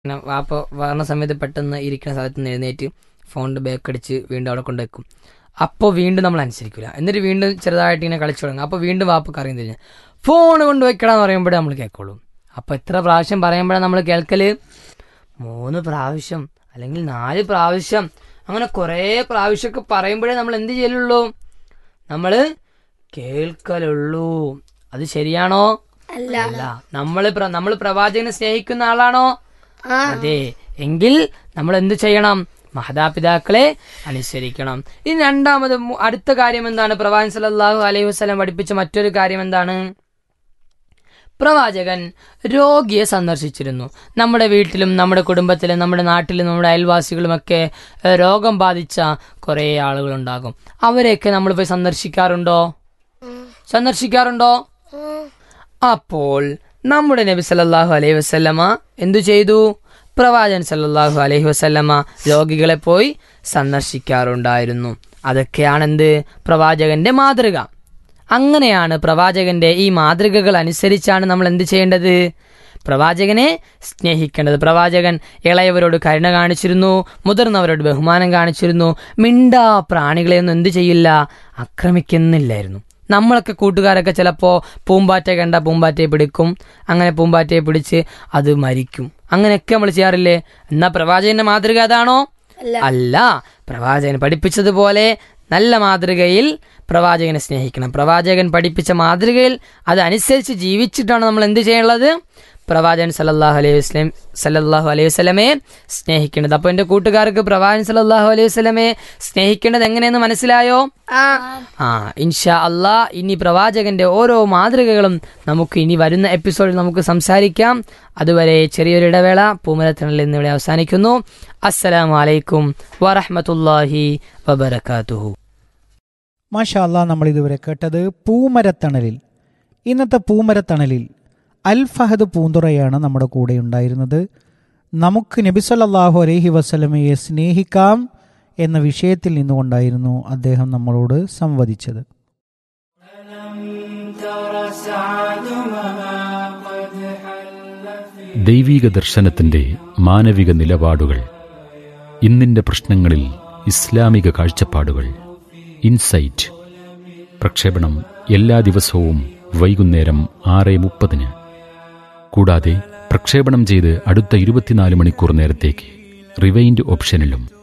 പിന്നെ വാപ്പ വരണ സമയത്ത് പെട്ടെന്ന് ഇരിക്കുന്ന സ്ഥലത്ത് നിന്ന് എഴുന്നേറ്റ് ഫോണിന്റെ ബാക്ക് അടിച്ച് വീണ്ടും അവിടെ കൊണ്ട് വെക്കും അപ്പോൾ വീണ്ടും നമ്മൾ അനുസരിക്കില്ല എന്നിട്ട് വീണ്ടും ചെറുതായിട്ട് ഇങ്ങനെ കളിച്ചു തുടങ്ങും അപ്പോൾ വീണ്ടും വാപ്പക്ക് അറിയാൻ തിരിഞ്ഞ് ഫോൺ കൊണ്ട് വെക്കണമെന്ന് പറയുമ്പോഴേ നമ്മൾ കേൾക്കുള്ളൂ അപ്പോൾ എത്ര പ്രാവശ്യം പറയുമ്പോഴാണ് നമ്മൾ കേൾക്കല് മൂന്ന് പ്രാവശ്യം അല്ലെങ്കിൽ നാല് പ്രാവശ്യം അങ്ങനെ കുറേ പ്രാവശ്യമൊക്കെ പറയുമ്പോഴേ നമ്മൾ എന്ത് ചെയ്യലുള്ളൂ നമ്മൾ കേൾക്കലുള്ളൂ അത് ശരിയാണോ അല്ല അല്ല നമ്മൾ നമ്മൾ പ്രവാചകനെ സ്നേഹിക്കുന്ന ആളാണോ ആ അതെ എങ്കിൽ നമ്മൾ എന്ത് ചെയ്യണം മാതാപിതാക്കളെ അനുസരിക്കണം ഇനി രണ്ടാമത് മു- അടുത്ത കാര്യം എന്താണ് പ്രവാചകൻ സല്ലല്ലാഹു അലൈഹി വസല്ലം പഠിപ്പിച്ച മറ്റൊരു കാര്യം എന്താണ് പ്രവാചകൻ രോഗിയെ സന്ദർശിച്ചിരുന്നു നമ്മുടെ വീട്ടിലും നമ്മുടെ കുടുംബത്തിലും നമ്മുടെ നാട്ടിലും നമ്മുടെ അയൽവാസികളുമൊക്കെ ഏഹ്, രോഗം ബാധിച്ച കുറേ ആളുകളുണ്ടാകും അവരെയൊക്കെ നമ്മൾ പോയി സന്ദർശിക്കാറുണ്ടോ സന്ദർശിക്കാറുണ്ടോ അപ്പോൾ നമ്മുടെ നബി സല്ലല്ലാഹു അലൈഹി വസല്ലമ എന്തു ചെയ്തു പ്രവാചകൻ സല്ലല്ലാഹു അലൈഹി വസല്ലമ രോഗികളെ പോയി സന്ദർശിക്കാറുണ്ടായിരുന്നു അതൊക്കെയാണ് എന്ത് പ്രവാചകന്റെ മാതൃക അങ്ങനെയാണ് പ്രവാചകന്റെ ഈ മാതൃകകൾ അനുസരിച്ചാണ് നമ്മൾ എന്ത് ചെയ്യേണ്ടത് പ്രവാചകനെ സ്നേഹിക്കേണ്ടത് പ്രവാചകൻ ഇളയവരോട് കരുണ കാണിച്ചിരുന്നു മുതിർന്നവരോട് ബഹുമാനം കാണിച്ചിരുന്നു മിണ്ടാ പ്രാണികളെയൊന്നും എന്ത് ചെയ്യില്ല ആക്രമിക്കുന്നില്ലായിരുന്നു നമ്മളൊക്കെ കൂട്ടുകാരൊക്കെ ചിലപ്പോൾ പൂമ്പാറ്റ കണ്ട പൂമ്പാറ്റയെ പിടിക്കും അങ്ങനെ പൂമ്പാറ്റയെ പിടിച്ച് അത് മരിക്കും അങ്ങനെയൊക്കെ നമ്മൾ ചെയ്യാറില്ലേ എന്നാ പ്രവാചകന്റെ മാതൃക അതാണോ അല്ല അല്ല പ്രവാചകൻ പഠിപ്പിച്ചതുപോലെ നല്ല മാതൃകയിൽ പ്രവാചകനെ സ്നേഹിക്കണം പ്രവാചകൻ പഠിപ്പിച്ച മാതൃകയിൽ അതനുസരിച്ച് ജീവിച്ചിട്ടാണ് നമ്മൾ എന്ത് ചെയ്യാനുള്ളത് പ്രവാചകൻ സല്ലല്ലാഹു അലൈഹി വസ്ലം സല്ലല്ലാഹു അലൈഹി വസ്ലമയെ സ്നേഹിക്കേണ്ടത് അപ്പോൾ എൻ്റെ കൂട്ടുകാർക്ക് പ്രവാചകൻ സല്ലല്ലാഹു അലൈഹി വസ്ലമയെ സ്നേഹിക്കേണ്ടത് എങ്ങനെയെന്ന് മനസ്സിലായോ ആ ആ ഇൻഷാ അള്ളാ ഇനി പ്രവാചകന്റെ ഓരോ മാതൃകകളും നമുക്ക് ഇനി വരുന്ന എപ്പിസോഡിൽ നമുക്ക് സംസാരിക്കാം അതുവരെ ചെറിയൊരു ഇടവേള പൂമരത്തിനുള്ളിൽ ഇന്നിവിടെ അവസാനിക്കുന്നു അസ്സലാമു അലൈക്കും വറഹ്മത്തുള്ളാഹി വബറകാതുഹു മാഷാ അല്ലാ നമ്മൾ ഇതുവരെ കേട്ടത് പൂമരത്തണലിൽ ഇന്നത്തെ പൂമരത്തണലിൽ അൽ ഫഹദ് പൂന്തുറയാണ് നമ്മുടെ കൂടെ ഉണ്ടായിരുന്നത് നമുക്ക് നബിസല്ലാഹു അലൈഹി വസല്ലമയെ സ്നേഹിക്കാം എന്ന വിഷയത്തിൽ നിന്നുകൊണ്ടായിരുന്നു അദ്ദേഹം നമ്മളോട് സംവദിച്ചത് ദൈവീക ദർശനത്തിന്റെ മാനവിക നിലപാടുകൾ ഇന്നിന്റെ പ്രശ്നങ്ങളിൽ ഇസ്ലാമിക കാഴ്ചപ്പാടുകൾ ഇൻസൈറ്റ് പ്രക്ഷേപണം എല്ലാ ദിവസവും വൈകുന്നേരം ആറ് മുപ്പതിന് കൂടാതെ പ്രക്ഷേപണം ചെയ്ത് അടുത്ത ഇരുപത്തിനാല് മണിക്കൂർ നേരത്തേക്ക് റിവൈൻഡ് ഓപ്ഷനിലും